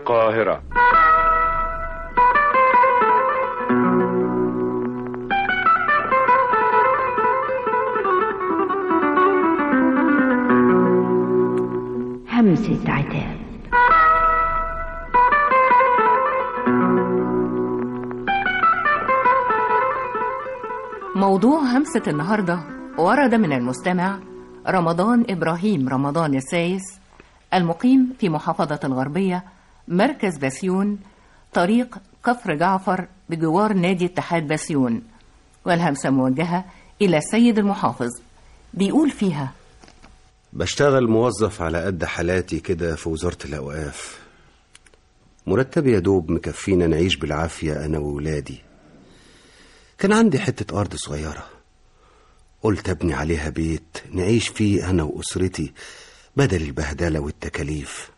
القاهرة همسة عتاب موضوع همسة النهاردة ورد من المستمع رمضان إبراهيم رمضان السايس المقيم في محافظة الغربية مركز بسيون طريق كفر جعفر بجوار نادي اتحاد بسيون والهمسة موجهة إلى السيد المحافظ بيقول فيها بشتغل موظف على قد حالاتي كده في وزارة الأوقاف مرتبي يا دوب مكفينا نعيش بالعافية أنا وولادي كان عندي حتة أرض صغيرة قلت أبني عليها بيت نعيش فيه أنا وأسرتي بدل البهدلة والتكاليف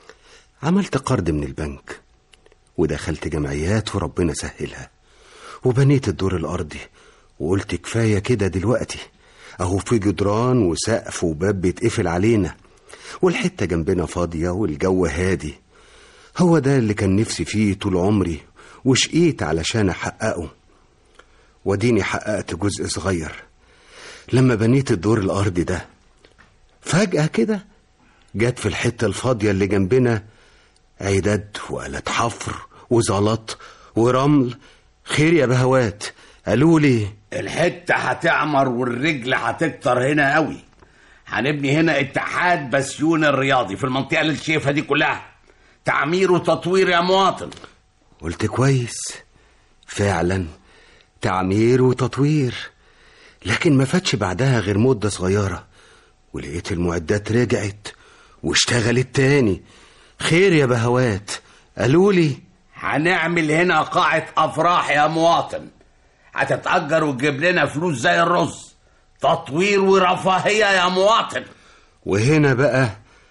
عملت قرض من البنك ودخلت جمعيات وربنا سهلها وبنيت الدور الأرضي وقلت كفاية كده دلوقتي أهو في جدران وسقف وباب بيتقفل علينا والحتة جنبنا فاضية والجو هادي هو ده اللي كان نفسي فيه طول عمري وشقيت علشان أحققه وديني حققت جزء صغير لما بنيت الدور الأرضي ده فجأة كده جت في الحتة الفاضية اللي جنبنا عداد وآلات حفر وزلط ورمل خير يا بهوات قالوا لي الحتة هتعمر والرجل هتكتر هنا قوي هنبني هنا اتحاد بسيون الرياضي في المنطقة اللي شايفها دي كلها تعمير وتطوير يا مواطن قلت كويس فعلا تعمير وتطوير لكن ما فاتش بعدها غير مدة صغيرة ولقيت المعدات رجعت واشتغلت تاني خير يا بهوات قالوا لي هنعمل هنا قاعة أفراح يا مواطن هتتأجر وتجيب لنا فلوس زي الرز تطوير ورفاهية يا مواطن وهنا بقى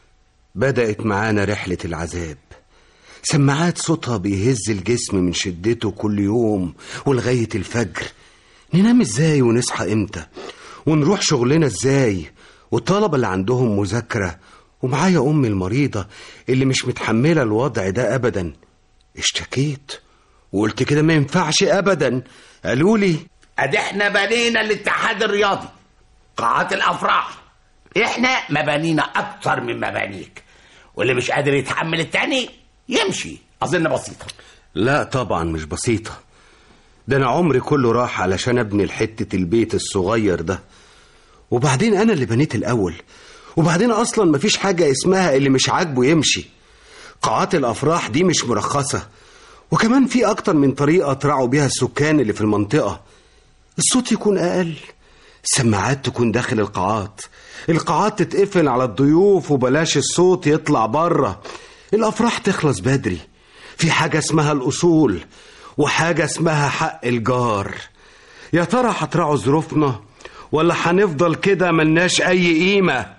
بدأت معانا رحلة العذاب سماعات صوتها بيهز الجسم من شدته كل يوم ولغاية الفجر ننام ازاي ونصحى امتى ونروح شغلنا ازاي والطلبة اللي عندهم مذاكرة ومعايا أمي المريضة اللي مش متحملة الوضع ده أبدا اشتكيت وقلت كده ما ينفعش أبدا قالوا لي ادي احنا بنينا الاتحاد الرياضي قاعات الافراح احنا مبانينا اكتر من مبانيك واللي مش قادر يتحمل التاني يمشي اظن بسيطه لا طبعا مش بسيطة ده أنا عمري كله راح علشان أبني الحتة البيت الصغير ده وبعدين أنا اللي بنيت الأول وبعدين أصلا مفيش حاجة اسمها اللي مش عاجبه يمشي قاعات الأفراح دي مش مرخصة وكمان في أكتر من طريقة تراعوا بيها السكان اللي في المنطقة الصوت يكون أقل السماعات تكون داخل القاعات القاعات تتقفل على الضيوف وبلاش الصوت يطلع بره الأفراح تخلص بدري في حاجة اسمها الأصول وحاجة اسمها حق الجار يا ترى هتراعوا ظروفنا ولا هنفضل كده ملناش أي قيمة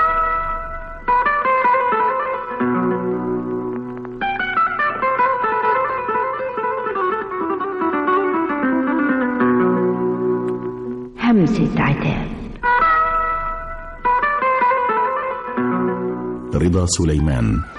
همسة عتاب رضا سليمان